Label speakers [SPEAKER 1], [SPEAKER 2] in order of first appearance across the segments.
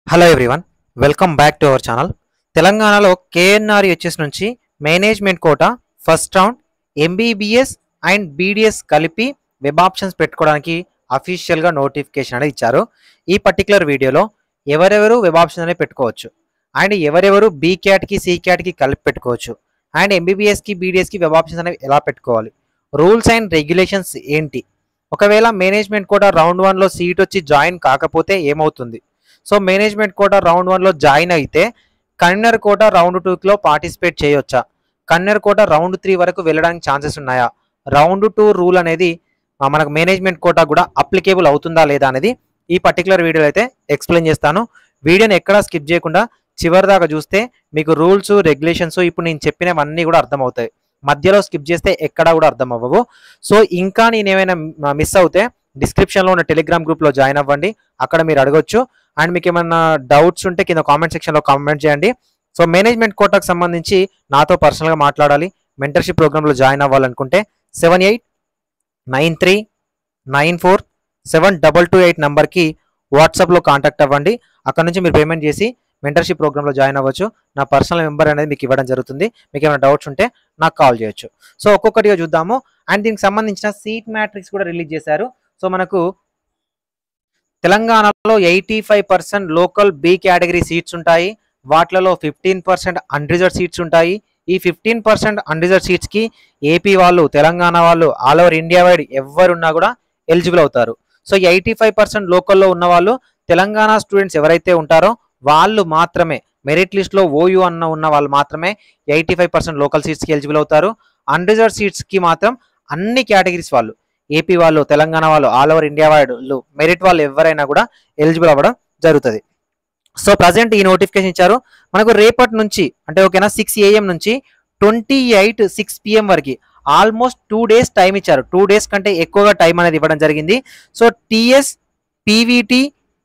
[SPEAKER 1] hello everyone welcome back to our channel తెలంగాణలో KNR HS నుంచి management quota first round MBBS and BDS కలిపి web options పెట్టుకోవడానికి అఫీషియల్గా notification అనేది ఇచ్చారు ఈ పర్టికులర్ వీడియోలో ఎవరెవరు వెబ్ ఆప్షన్ అనేది పెట్టుకోవచ్చు అండ్ ఎవరెవరు బీ క్యాట్కి సి క్యాట్కి కలిపి పెట్టుకోవచ్చు అండ్ ఎంబీబీఎస్కి బీడీఎస్కి వెబ్ ఆప్షన్స్ అనేవి ఎలా పెట్టుకోవాలి రూల్స్ అండ్ రెగ్యులేషన్స్ ఏంటి ఒకవేళ మేనేజ్మెంట్ కోట రౌండ్ వన్లో సీట్ వచ్చి జాయిన్ కాకపోతే ఏమవుతుంది సో మేనేజ్మెంట్ కోట రౌండ్ వన్లో జాయిన్ అయితే కన్నర్ కోట రౌండ్ టూలో పార్టిసిపేట్ చేయొచ్చా కన్నర్ కోట రౌండ్ త్రీ వరకు వెళ్ళడానికి ఛాన్సెస్ ఉన్నాయా రౌండ్ టూ రూల్ అనేది ఆ, మనకు మేనేజ్మెంట్ కోట కూడా అప్లికేబుల్ అవుతుందా లేదా అనేది ఈ పర్టికులర్ వీడియోలో అయితే ఎక్స్ప్లెయిన్ చేస్తాను వీడియోని ఎక్కడా స్కిప్ చేయకుండా చివరి దాకా చూస్తే మీకు రూల్స్ రెగ్యులేషన్స్ ఇప్పుడు నేను చెప్పినవన్నీ కూడా అర్థమవుతాయి మధ్యలో స్కిప్ చేస్తే ఎక్కడా కూడా అర్థం అవ్వవు సో ఇంకా నేను ఏమైనా మిస్ అవుతే డిస్క్రిప్షన్లో ఉన్న టెలిగ్రామ్ గ్రూప్లో జాయిన్ అవ్వండి అక్కడ మీరు అడగొచ్చు అండ్ మీకు ఏమైనా డౌట్స్ ఉంటే కింద కామెంట్ సెక్షన్లో కామెంట్ చేయండి సో మేనేజ్మెంట్ కోటాకు సంబంధించి నాతో పర్సనల్గా మాట్లాడాలి మెంటర్షిప్ ప్రోగ్రాంలో జాయిన్ అవ్వాలనుకుంటే seven eight nine three nine four seven double two eight నెంబర్కి వాట్సాప్లో కాంటాక్ట్ అవ్వండి అక్కడ నుంచి మీరు పేమెంట్ చేసి మెంటర్షిప్ ప్రోగ్రాంలో జాయిన్ అవ్వచ్చు నా పర్సనల్ నెంబర్ అనేది మీకు ఇవ్వడం జరుగుతుంది మీకు ఏమైనా డౌట్స్ ఉంటే నాకు కాల్ చేయొచ్చు సో ఒక్కొక్కటిగా చూద్దాము అండ్ దీనికి సంబంధించిన సీట్ మ్యాట్రిక్స్ కూడా రిలీజ్ చేశారు సో మనకు తెలంగాణలో eighty five percent local B category seats ఉంటాయి వాటిలలో ఫిఫ్టీన్ పర్సెంట్ అన్రిజర్వ్ సీట్స్ ఉంటాయి ఈ ఫిఫ్టీన్ పర్సెంట్ అన్రిజర్వ్ సీట్స్కి ఏపీ వాళ్ళు తెలంగాణ వాళ్ళు ఆల్ ఓవర్ ఇండియా వైడ్ ఎవరున్నా కూడా ఎలిజిబుల్ అవుతారు సో ఎయిటీ ఫైవ్ పర్సెంట్ లోకల్లో ఉన్న వాళ్ళు తెలంగాణ స్టూడెంట్స్ ఎవరైతే ఉంటారో వాళ్ళు మాత్రమే మెరిట్ లిస్ట్లో ఓయూ అన్న ఉన్న వాళ్ళు మాత్రమే ఎయిటీ ఫైవ్ పర్సెంట్ లోకల్ సీట్స్కి ఎలిజిబుల్ అవుతారు అన్రిజర్వ్ సీట్స్కి మాత్రం అన్ని కేటగిరీస్ వాళ్ళు ఏపీ వాళ్ళు తెలంగాణ వాళ్ళు ఆల్ ఓవర్ ఇండియా వాళ్ళు మెరిట్ వాళ్ళు ఎవరైనా కూడా ఎలిజిబుల్ అవ్వడం జరుగుతుంది సో ప్రజెంట్ ఈ నోటిఫికేషన్ ఇచ్చారు మనకు రేపటి నుంచి అంటే ఓకేనా సిక్స్ ఏఎం నుంచి ట్వంటీ ఎయిట్ సిక్స్ పిఎం వరకు ఆల్మోస్ట్ టూ డేస్ టైం ఇచ్చారు టూ డేస్ కంటే ఎక్కువగా టైం అనేది ఇవ్వడం జరిగింది so TS PVT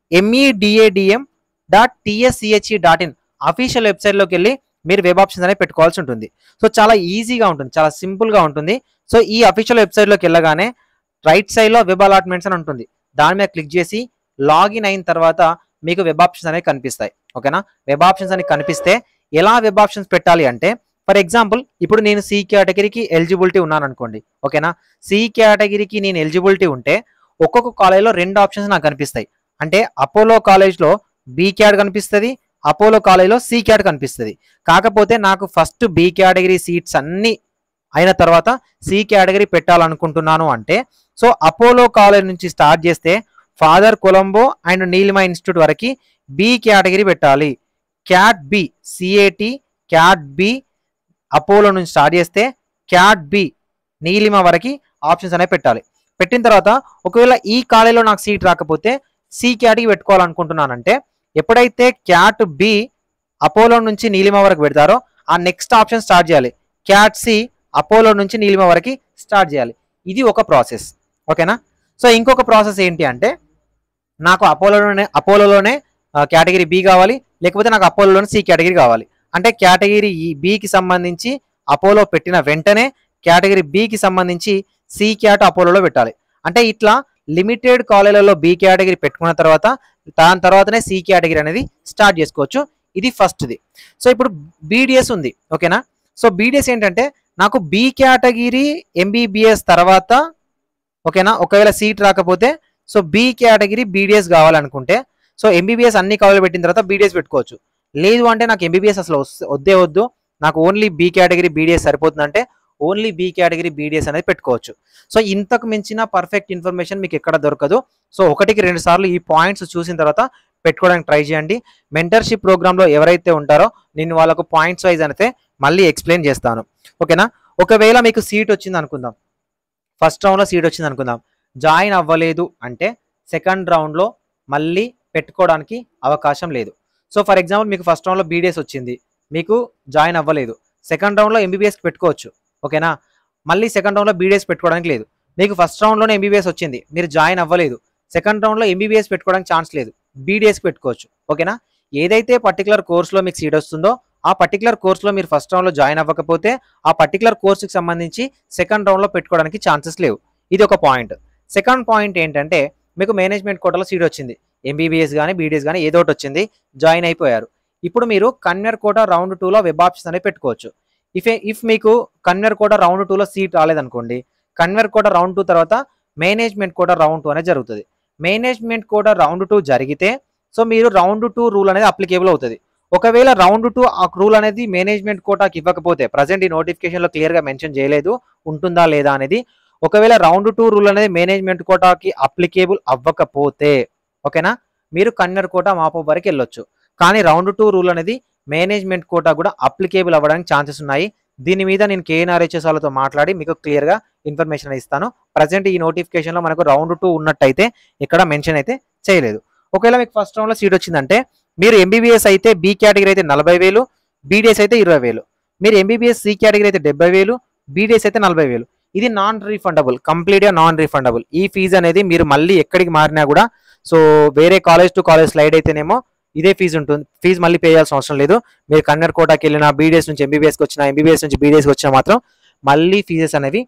[SPEAKER 1] MEDADM dot TSCHE dot in official వెబ్సైట్లోకి వెళ్ళి మీరు వెబ్ ఆప్షన్స్ అనేవి పెట్టుకోవాల్సి ఉంటుంది సో చాలా ఈజీగా ఉంటుంది చాలా సింపుల్గా ఉంటుంది సో ఈ అఫీషియల్ వెబ్సైట్లోకి వెళ్ళగానే రైట్ సైడ్లో వెబ్ అలాట్మెంట్స్ అని ఉంటుంది దాని మీద క్లిక్ చేసి లాగిన్ అయిన తర్వాత మీకు వెబ్ ఆప్షన్స్ అనేవి కనిపిస్తాయి ఓకేనా వెబ్ ఆప్షన్స్ అనేవి కనిపిస్తే ఎలా వెబ్ ఆప్షన్స్ పెట్టాలి అంటే ఫర్ ఎగ్జాంపుల్ ఇప్పుడు నేను సి కేటగిరీకి ఎలిజిబిలిటీ ఉన్నాను అనుకోండి ఓకేనా సి కేటగిరీకి నేను ఎలిజిబిలిటీ ఉంటే ఒక్కొక్క కాలేజ్లో రెండు ఆప్షన్స్ నాకు కనిపిస్తాయి అంటే అపోలో కాలేజ్లో బీ క్యాడ్ కనిపిస్తుంది అపోలో కాలేజ్లో సి క్యాడ్ కనిపిస్తుంది కాకపోతే నాకు ఫస్ట్ బీ కేటగిరీ సీట్స్ అన్నీ అయిన తర్వాత సి కేటగిరీ పెట్టాలనుకుంటున్నాను అంటే సో అపోలో కాలేజ్ నుంచి స్టార్ట్ చేస్తే Father Colombo and Neelima institute వరకు బి కేటగిరీ పెట్టాలి cat B CAT cat B Apollo నుంచి స్టార్ట్ చేస్తే క్యాట్ బి నీలిమ వరకు ఆప్షన్స్ అనేవి పెట్టాలి పెట్టిన తర్వాత ఒకవేళ ఈ కాలేజీలో నాకు సీట్ రాకపోతే సి క్యాట్కి పెట్టుకోవాలనుకుంటున్నానంటే ఎప్పుడైతే క్యాట్ బి అపోలో నుంచి నీలిమ వరకు పెడతారో ఆ నెక్స్ట్ ఆప్షన్ స్టార్ట్ చేయాలి క్యాట్ సి అపోలో నుంచి నీలిమ వరకు స్టార్ట్ చేయాలి ఇది ఒక ప్రాసెస్ ఓకేనా సో ఇంకొక ప్రాసెస్ ఏంటి అంటే నాకు అపోలోలోనే అపోలోలోనే కేటగిరీ బి కావాలి లేకపోతే నాకు అపోలోలోనే సి కేటగిరీ కావాలి అంటే కేటగిరీ ఈ బికి సంబంధించి అపోలో పెట్టిన వెంటనే కేటగిరీ బికి సంబంధించి సి క్యాట్ అపోలోలో పెట్టాలి అంటే ఇట్లా లిమిటెడ్ కాలేజీలలో బి కేటగిరీ పెట్టుకున్న తర్వాత దాని తర్వాతనే సి కేటగిరీ అనేది స్టార్ట్ చేసుకోవచ్చు ఇది ఫస్ట్ది సో ఇప్పుడు బీడిఎస్ ఉంది ఓకేనా సో బీడిఎస్ ఏంటంటే నాకు బి కేటగిరీ ఎంబీబీఎస్ తర్వాత ఓకేనా ఒకవేళ సీట్ రాకపోతే సో బి కేటగిరీ బీడిఎస్ కావాలనుకుంటే సో ఎంబీబీఎస్ అన్ని కాలేజీలు పెట్టిన తర్వాత బీడిఎస్ పెట్టుకోవచ్చు లేదు అంటే నాకు ఎంబీబీఎస్ అసలు వస్- వద్దే వద్దు నాకు ఓన్లీ బి కేటగిరీ బీడిఎస్ సరిపోతుందంటే ఓన్లీ బి కేటగిరీ బీడిఎస్ అనేది పెట్టుకోవచ్చు సో ఇంతకు మించిన పర్ఫెక్ట్ ఇన్ఫర్మేషన్ మీకు ఎక్కడ దొరకదు సో ఒకటికి రెండు సార్లు ఈ పాయింట్స్ చూసిన తర్వాత పెట్టుకోవడానికి ట్రై చేయండి మెంటర్షిప్ ప్రోగ్రాంలో ఎవరైతే ఉంటారో నేను వాళ్ళకు పాయింట్స్ వైజ్ అయితే మళ్ళీ ఎక్స్ప్లెయిన్ చేస్తాను ఓకేనా ఒకవేళ మీకు సీట్ వచ్చింది అనుకుందాం ఫస్ట్ రౌండ్లో సీట్ వచ్చింది అనుకుందాం జాయిన్ అవ్వలేదు అంటే సెకండ్ రౌండ్లో మళ్ళీ పెట్టుకోవడానికి అవకాశం లేదు సో ఫర్ ఎగ్జాంపుల్ మీకు ఫస్ట్ రౌండ్లో బీడిఎస్ వచ్చింది మీకు జాయిన్ అవ్వలేదు సెకండ్ రౌండ్లో ఎంబీబీఎస్కి పెట్టుకోవచ్చు ఓకేనా మళ్ళీ సెకండ్ రౌండ్లో బీడిఎస్ పెట్టుకోవడానికి లేదు మీకు ఫస్ట్ రౌండ్లోనే ఎంబీబీఎస్ వచ్చింది మీరు జాయిన్ అవ్వలేదు సెకండ్ రౌండ్లో ఎంబీబీఎస్ పెట్టుకోవడానికి ఛాన్స్ లేదు బీడిఎస్కి పెట్టుకోవచ్చు ఓకేనా ఏదైతే పర్టికులర్ కోర్సులో మీకు సీట్ వస్తుందో ఆ పర్టికులర్ కోర్సులో మీరు ఫస్ట్ రౌండ్లో జాయిన్ అవ్వకపోతే ఆ పర్టికులర్ కోర్సుకి సంబంధించి సెకండ్ రౌండ్లో పెట్టుకోవడానికి ఛాన్సెస్ లేవు ఇది ఒక పాయింట్ సెకండ్ పాయింట్ ఏంటంటే మీకు మేనేజ్మెంట్ కోటాలో సీట్ వచ్చింది ఎంబీబీఎస్ కానీ బీడీఎస్ కానీ ఏదో ఒకటి వచ్చింది జాయిన్ అయిపోయారు ఇప్పుడు మీరు కన్వర్ కోట రౌండ్ టూలో వెబ్ ఆప్షన్స్ అనేవి పెట్టుకోవచ్చు ఇఫ్ ఇఫ్ మీకు కన్వర్ కోట రౌండ్ టూలో సీట్ రాలేదనుకోండి కన్వర్ కోట రౌండ్ టూ తర్వాత మేనేజ్మెంట్ కోట రౌండ్ టూ అనేది జరుగుతుంది మేనేజ్మెంట్ కోట రౌండ్ టూ జరిగితే సో మీరు రౌండ్ టూ రూల్ అనేది అప్లికేబుల్ అవుతుంది ఒకవేళ రౌండ్ టూ ఆ రూల్ అనేది మేనేజ్మెంట్ కోటాకి ఇవ్వకపోతే ప్రజెంట్ ఈ నోటిఫికేషన్లో క్లియర్గా మెన్షన్ చేయలేదు ఉంటుందా లేదా అనేది ఒకవేళ రౌండ్ టూ రూల్ అనేది మేనేజ్మెంట్ కోటాకి అప్లికేబుల్ అవ్వకపోతే ఓకేనా మీరు కన్నర్ కోట మాపో వరకు వెళ్ళొచ్చు కానీ రౌండ్ టూ రూల్ అనేది మేనేజ్మెంట్ కోటా కూడా అప్లికేబుల్ అవ్వడానికి ఛాన్సెస్ ఉన్నాయి దీని మీద నేను కేఎన్ఆర్హెచ్ఎస్ వాళ్ళతో మాట్లాడి మీకు క్లియర్గా ఇన్ఫర్మేషన్ ఇస్తాను ప్రజెంట్ ఈ నోటిఫికేషన్లో మనకు రౌండ్ టూ ఉన్నట్టయితే ఇక్కడ మెన్షన్ అయితే చేయలేదు ఒకవేళ మీకు ఫస్ట్ రౌండ్లో సీట్ వచ్చిందంటే మీరు ఎంబీబీఎస్ అయితే బి కేటగిరీ అయితే నలభై వేలు బీడీఎస్ అయితే ఇరవై వేలు మీరు ఎంబీబీఎస్ సి కేటగిరీ అయితే డెబ్బై వేలు బీడీఎస్ అయితే నలభై వేలు ఇది నాన్ రీఫండబుల్ కంప్లీట్గా నాన్ రీఫండబుల్ ఈ ఫీజు అనేది మీరు మళ్ళీ ఎక్కడికి మారినా కూడా సో వేరే కాలేజ్ టు కాలేజ్ స్లైడ్ అయితేనేమో ఇదే ఫీజు ఉంటుంది ఫీజు మళ్ళీ పే చేయాల్సిన అవసరం లేదు మీరు కన్నర్ కోటాకి వెళ్ళినా బీడీఎస్ నుంచి ఎంబీబీఎస్కి వచ్చినా ఎంబీబీఎస్ నుంచి బీడీఎస్కి వచ్చినా మాత్రం మళ్ళీ ఫీజెస్ అనేవి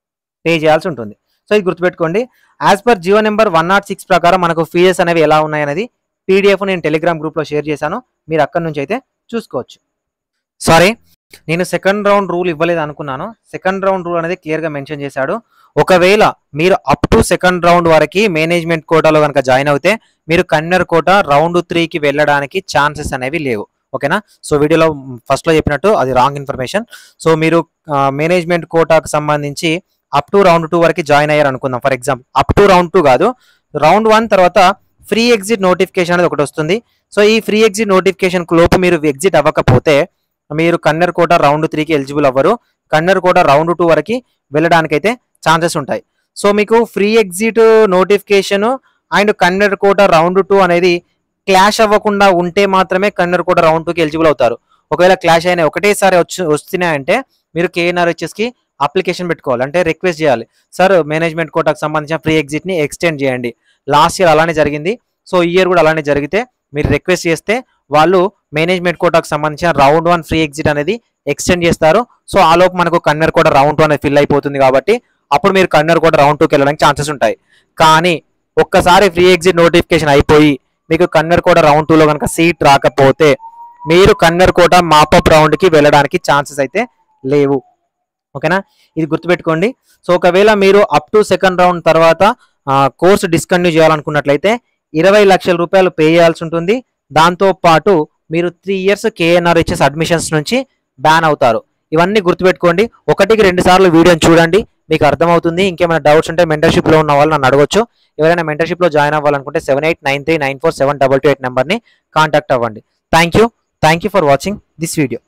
[SPEAKER 1] పే చేయాల్సి ఉంటుంది సో ఇది గుర్తుపెట్టుకోండి as per GO number one naught six ప్రకారం మనకు ఫీజెస్ అనేవి ఎలా ఉన్నాయనేది పీడిఎఫ్ నేను టెలిగ్రామ్ గ్రూప్లో షేర్ చేశాను మీరు అక్కడ నుంచి అయితే చూసుకోవచ్చు సారీ నేను సెకండ్ రౌండ్ రూల్ ఇవ్వలేదు అనుకున్నాను సెకండ్ రౌండ్ రూల్ అనేది క్లియర్గా మెన్షన్ చేశాడు ఒకవేళ మీరు అప్ టు సెకండ్ రౌండ్ వరకు మేనేజ్మెంట్ కోటాలో కనుక జాయిన్ అవుతే మీరు కన్నర్ కోట రౌండ్ త్రీకి వెళ్ళడానికి ఛాన్సెస్ అనేవి లేవు ఓకేనా సో వీడియోలో ఫస్ట్లో చెప్పినట్టు అది రాంగ్ ఇన్ఫర్మేషన్ సో మీరు మేనేజ్మెంట్ కోటాకు సంబంధించి అప్ టు రౌండ్ టూ వరకు జాయిన్ అయ్యారు అనుకుందాం for example up to round two కాదు రౌండ్ వన్ తర్వాత ఫ్రీ ఎగ్జిట్ నోటిఫికేషన్ అనేది ఒకటి వస్తుంది సో ఈ ఫ్రీ ఎగ్జిట్ నోటిఫికేషన్ లోపు మీరు ఎగ్జిట్ అవ్వకపోతే మీరు కన్నర్ కోట రౌండ్ త్రీకి ఎలిజిబుల్ అవ్వరు కన్నర్ కోట రౌండ్ టూ వరకు వెళ్ళడానికైతే ఛాన్సెస్ ఉంటాయి సో మీకు free exit notification and convener quota round two అనేది క్లాష్ అవ్వకుండా ఉంటే మాత్రమే కన్నర్ కోట రౌండ్ టూకి ఎలిజిబుల్ అవుతారు ఒకవేళ క్లాష్ అయినా ఒకటేసారి వచ్చి వస్తున్నాయంటే మీరు కేఎన్ఆర్హెచ్ఎస్కి అప్లికేషన్ పెట్టుకోవాలి అంటే రిక్వెస్ట్ చేయాలి సార్ మేనేజ్మెంట్ కోటాకు సంబంధించిన ఫ్రీ ఎగ్జిట్ని ఎక్స్టెండ్ చేయండి లాస్ట్ ఇయర్ అలానే జరిగింది సో ఈ ఇయర్ కూడా అలానే జరిగితే మీరు రిక్వెస్ట్ చేస్తే వాళ్ళు మేనేజ్మెంట్ కోటాకు సంబంధించిన రౌండ్ వన్ ఫ్రీ ఎగ్జిట్ అనేది ఎక్స్టెండ్ చేస్తారు సో ఆ లోపు మనకు కన్నర్ కూడా రౌండ్ టూ అనేది ఫిల్ అయిపోతుంది కాబట్టి అప్పుడు మీరు కన్నర్ కూడా రౌండ్ టూకి వెళ్ళడానికి ఛాన్సెస్ ఉంటాయి కానీ ఒక్కసారి ఫ్రీ ఎగ్జిట్ నోటిఫికేషన్ అయిపోయి మీకు కన్నర్ కోట రౌండ్ టూలో కనుక సీట్ రాకపోతే మీరు కన్నర్ కోట మాపప్ రౌండ్కి వెళ్ళడానికి ఛాన్సెస్ అయితే లేవు ఓకేనా ఇది గుర్తుపెట్టుకోండి సో ఒకవేళ మీరు అప్ టు సెకండ్ రౌండ్ తర్వాత కోర్సు డిస్కంటిన్యూ చేయాలనుకున్నట్లయితే ఇరవై లక్షల రూపాయలు పే చేయాల్సి ఉంటుంది దాంతో పాటు మీరు త్రీ ఇయర్స్ కేఎన్ఆర్హెచ్ఎస్ అడ్మిషన్స్ నుంచి బ్యాన్ అవుతారు ఇవన్నీ గుర్తుపెట్టుకోండి ఒకటికి రెండు సార్లు వీడియోని చూడండి మీకు అర్థమవుతుంది ఇంకేమైనా డౌట్స్ ఉంటే మెంటర్షిప్లో ఉన్న వాళ్ళు నన్ను అడగొచ్చు ఎవరైనా మెంటర్షిప్లో జాయిన్ అవ్వాలనుకుంటే seven eight nine three nine four seven double two eight నెంబర్ని కాంటాక్ట్ అవ్వండి thank you thank you for watching this video